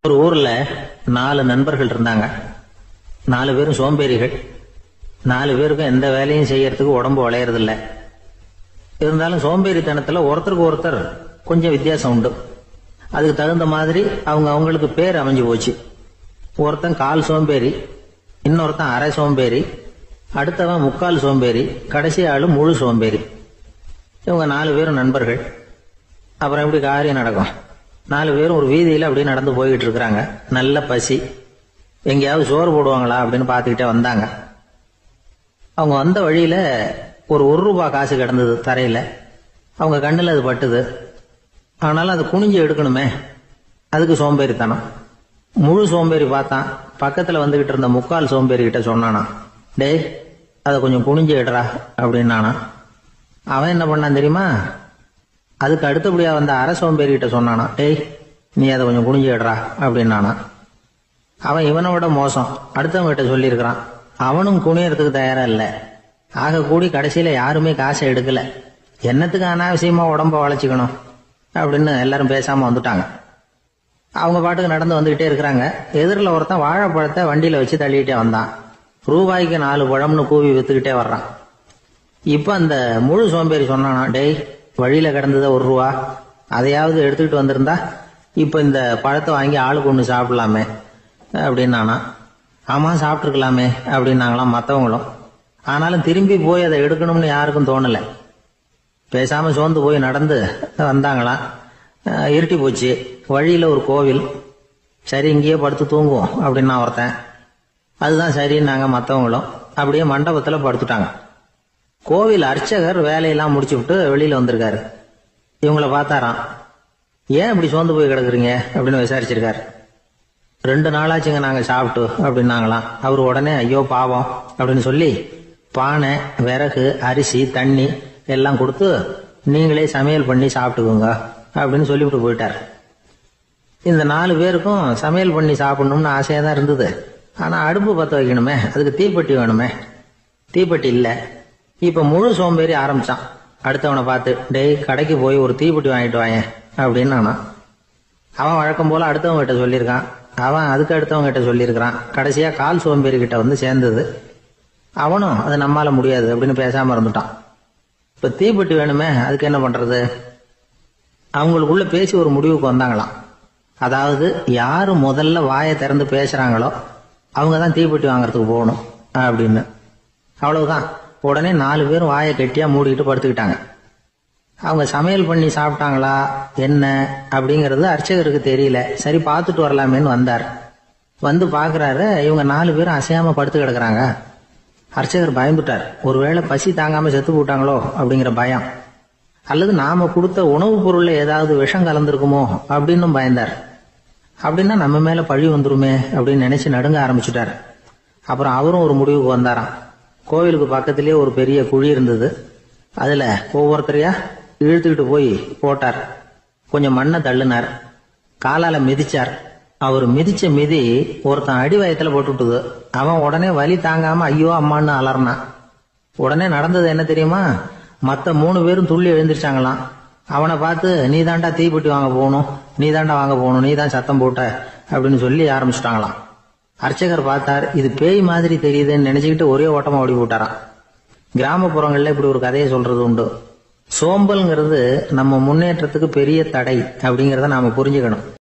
ஒரு ஊர்ல நாலு நண்பர்கள் இருந்தாங்க நாலு பேரும் சோம்பேறிகள் நாலு பேருக்கும் எந்த வேலையும் செய்யறதுக்கு உடம்பு வளையறதில்ல இருந்தாலும் சோம்பேறித்தனத்துல ஒருத்தருக்கு ஒருத்தர் கொஞ்சம் வித்தியாசம் உண்டு அதுக்கு தகுந்த மாதிரி அவங்க அவங்களுக்கு பேர் அமைஞ்சு போச்சு ஒருத்தன் கால் சோம்பேறி இன்னொருத்தன் அரை சோம்பேறி அடுத்தவன் முக்கால் சோம்பேறி கடைசி ஆளு முழு சோம்பேறி இவங்க நாலு பேரும் நண்பர்கள் அப்புறம் எப்படி காரியம் நடக்கும் நாலு பேரும் ஒரு வீதியில அப்படியே நடந்து போய்கிட்டு இருக்கிறாங்க நல்ல பசி எங்கேயாவது சோறு போடுவாங்களா அப்படின்னு பார்த்துக்கிட்டே வந்தாங்க அவங்க வந்த வழியில ஒரு ஒரு ரூபாய் காசு கிடந்தது தரையில அவங்க கண்ணில் அது பட்டுது ஆனாலும் அது குனிஞ்சு எடுக்கணுமே அதுக்கு சோம்பேறித்தனம் முழு சோம்பேறி பார்த்தான் பக்கத்துல வந்துகிட்டு இருந்த முக்கால் சோம்பேறி கிட்ட சொன்னானா டேய் அதை கொஞ்சம் குனிஞ்சு எடுறா அப்படின்னானா அவன் என்ன பண்ணான் தெரியுமா அதுக்கு அடுத்தபடியா வந்த அரை சோம்பேறி கிட்ட சொன்னானா டேய் நீ அதை கொஞ்சம் குனிஞ்சு எடுறா அப்படின்னானா அவன் இவனை விட மோசம் அடுத்தவங்க கிட்ட சொல்லியிருக்கிறான் அவனும் குனியறதுக்கு தயாரா இல்ல ஆக கூடி கடைசியில யாருமே காசை எடுக்கல என்னத்துக்கு அனாவசியமா உடம்ப வளைச்சிக்கணும் அப்படின்னு எல்லாரும் பேசாம வந்துட்டாங்க அவங்க பாட்டுக்கு நடந்து வந்துகிட்டே இருக்கிறாங்க எதிரில் ஒருத்தன் வாழைப்பழத்தை வண்டியில வச்சு தள்ளிக்கிட்டே வந்தான் ரூபாய்க்கு நாலு பழம்னு கூவி வித்துக்கிட்டே வர்றான் இப்ப அந்த முழு சோம்பேறி சொன்னானா டேய் வழியில கிடந்தத ஒரு ரூபா அதையாவது எடுத்துக்கிட்டு வந்திருந்தா இப்ப இந்த பழத்தை வாங்கி ஆளுக்கு ஒண்ணு சாப்பிடலாமே அப்படின்னானா ஆமா சாப்பிட்டுருக்கலாமே அப்படின்னாங்களாம் மத்தவங்களும் ஆனாலும் திரும்பி போய் அதை எடுக்கணும்னு யாருக்கும் தோணல பேசாம சோர்ந்து போய் நடந்து வந்தாங்களாம் அஹ் இருட்டி போச்சு வழியில ஒரு கோவில் சரி இங்கேயே படுத்து தூங்குவோம் அப்படின்னா ஒருத்தன் அதுதான் சரின்னாங்க மத்தவங்களும் அப்படியே மண்டபத்துல படுத்துட்டாங்க கோவில் அர்ச்சகர் வேலையெல்லாம் முடிச்சு விட்டு வெளியில வந்திருக்காரு இவங்கள பார்த்தாராம் ஏன் இப்படி சோர்ந்து போய் கிடக்குறீங்க அப்படின்னு விசாரிச்சிருக்காரு ரெண்டு நாளாச்சுங்க நாங்க சாப்பிட்டு அப்படின்னாங்களாம் அவர் உடனே ஐயோ பாவம் அப்படின்னு சொல்லி பானை விறகு அரிசி தண்ணி எல்லாம் கொடுத்து நீங்களே சமையல் பண்ணி சாப்பிட்டுக்கோங்க அப்படின்னு சொல்லிவிட்டு போயிட்டார் இந்த நாலு பேருக்கும் சமையல் பண்ணி சாப்பிடணும்னு ஆசையா தான் இருந்தது ஆனா அடுப்பு பத்த வைக்கணுமே அதுக்கு தீப்பெட்டி வேணுமே தீப்பெட்டி இல்ல இப்ப முழு சோம்பேறி ஆரம்பிச்சான் அடுத்தவனை பார்த்து டேய் கடைக்கு போய் ஒரு தீப்பெட்டி வாங்கிட்டு வாயேன் அப்படின்னு நானா அவன் வழக்கம் போல அடுத்தவங்க கிட்ட சொல்லியிருக்கான் அவன் அதுக்கு அடுத்தவங்க கிட்ட சொல்லியிருக்கிறான் கடைசியா கால் சோம்பேறி கிட்ட வந்து சேர்ந்தது அவனும் அது நம்மால முடியாது அப்படின்னு பேசாம இருந்துட்டான் இப்ப தீப்பெட்டி வேணுமே அதுக்கு என்ன பண்றது அவங்களுக்குள்ள பேசி ஒரு முடிவுக்கு வந்தாங்களாம் அதாவது யாரு முதல்ல வாயை திறந்து பேசுறாங்களோ அவங்க தான் தீப்பெட்டி வாங்குறதுக்கு போகணும் அப்படின்னு அவ்வளவுதான் உடனே நாலு பேரும் வாயை கெட்டியா மூடிக்கிட்டு படுத்துக்கிட்டாங்க அவங்க சமையல் பண்ணி சாப்பிட்டாங்களா என்ன அப்படிங்கறது அர்ச்சகருக்கு தெரியல சரி பார்த்துட்டு வரலாமேன்னு வந்தார் வந்து பாக்குறாரு இவங்க நாலு பேரும் அசையாம படுத்து கிடக்குறாங்க அர்ச்சகர் பயந்துட்டார் ஒருவேளை பசி தாங்காம செத்து போட்டாங்களோ அப்படிங்கிற பயம் அல்லது நாம கொடுத்த உணவுப் பொருள்ல ஏதாவது விஷம் கலந்திருக்குமோ அப்படின்னு பயந்தார் அப்படின்னா நம்ம மேல பழி வந்துருமே அப்படின்னு நினைச்சு நடுங்க ஆரம்பிச்சுட்டார் அப்புறம் அவரும் ஒரு முடிவுக்கு வந்தாராம் கோவிலுக்கு பக்கத்திலேயே ஒரு பெரிய குழி இருந்தது அதுல ஒவ்வொருத்தரையா இழுத்துக்கிட்டு போய் போட்டார் கொஞ்சம் மண்ணை தள்ளினார் காலால மிதிச்சார் அவர் மிதிச்ச மிதி ஒருத்தன் அடி வயத்துல போட்டுட்டுது அவன் உடனே வலி தாங்காம ஐயோ அம்மான்னு அலறினான் உடனே நடந்தது என்ன தெரியுமா மத்த மூணு பேரும் துள்ளி எழுந்திருச்சாங்களாம் அவனை பார்த்து நீ தாண்டா தீப்பெட்டி வாங்க போகணும் நீ தாண்டா வாங்க போகணும் நீ தான் சத்தம் போட்ட அப்படின்னு சொல்லி ஆரம்பிச்சிட்டாங்களாம் அர்ச்சகர் பார்த்தார் இது பேய் மாதிரி தெரியுதுன்னு நினைச்சுக்கிட்டு ஒரே ஓட்டமா ஓடி போட்டாராம் கிராமப்புறங்கள்ல இப்படி ஒரு கதையை சொல்றது உண்டு சோம்பல்ங்கிறது நம்ம முன்னேற்றத்துக்கு பெரிய தடை அப்படிங்கறத நாம புரிஞ்சுக்கணும்